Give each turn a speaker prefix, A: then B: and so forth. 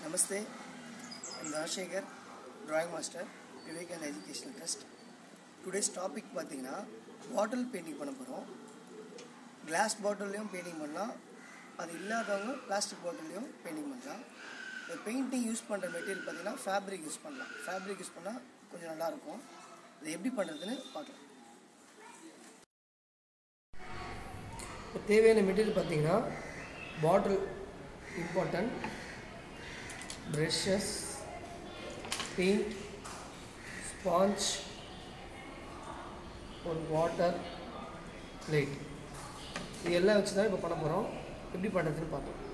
A: Namaste. I'm Rajshekhar, drawing master, Vivekananda Educational Trust. Today's topic பார்த்தீங்கன்னா bottle painting பண்ண போகிறோம் class பாட்டில்லையும் painting பண்ணலாம் அது இல்லாதவங்க பிளாஸ்டிக் பாட்டில்லையும் பெயிண்டிங் பண்ணலாம் இந்த பெயிண்டிங் யூஸ் பண்ணுற மெட்டீரியல் பார்த்தீங்கன்னா ஃபேப்ரிக் யூஸ் பண்ணலாம் ஃபேப்ரிக் யூஸ் பண்ணால் கொஞ்சம் நல்லாயிருக்கும் இது எப்படி பண்ணுறதுன்னு பார்க்கலாம் இப்போ தேவையான மெட்டீரியல் பார்த்தீங்கன்னா bottle important brushes paint sponge ஒரு வாட்டர் பிளேட் இது எல்லாம் வச்சு தான் இப்போ பண்ண போகிறோம் எப்படி பண்ணுறதுன்னு பார்க்கலாம்